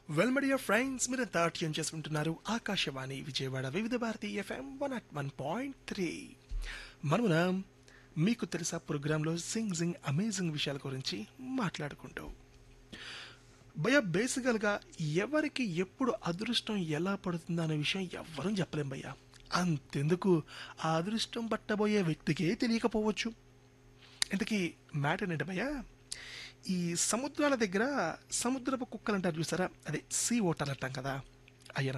well media friends మీరు తాట్యం చేసుకుంటున్నారు Akashvani Vijayawada Vividh Bharati FM one at one point three మనమున మీకు తెలుసా ప్రోగ్రాంలో సింగ్ సింగ్ అమేజింగ్ విషయాల గురించి మాట్లాడుకుంటూ భయ బేసికల్గా ఎవరికి ఎప్పుడు అదృష్టం ఎలా పడుతుందో అనే విషయం ఎవ్వరూ చెప్పలేం భయ్య అంతెందుకు ఆ అదృష్టం పట్టబోయే వ్యక్తికే తెలియకపోవచ్చు ఇంతకీ మ్యాటర్ ఏంటి భయ్య ఈ సముద్రాల దగ్గర సముద్రపు కుక్కలు అంటారు చూసారా అదే సీ ఓటర్ అంటాం కదా అయ్యన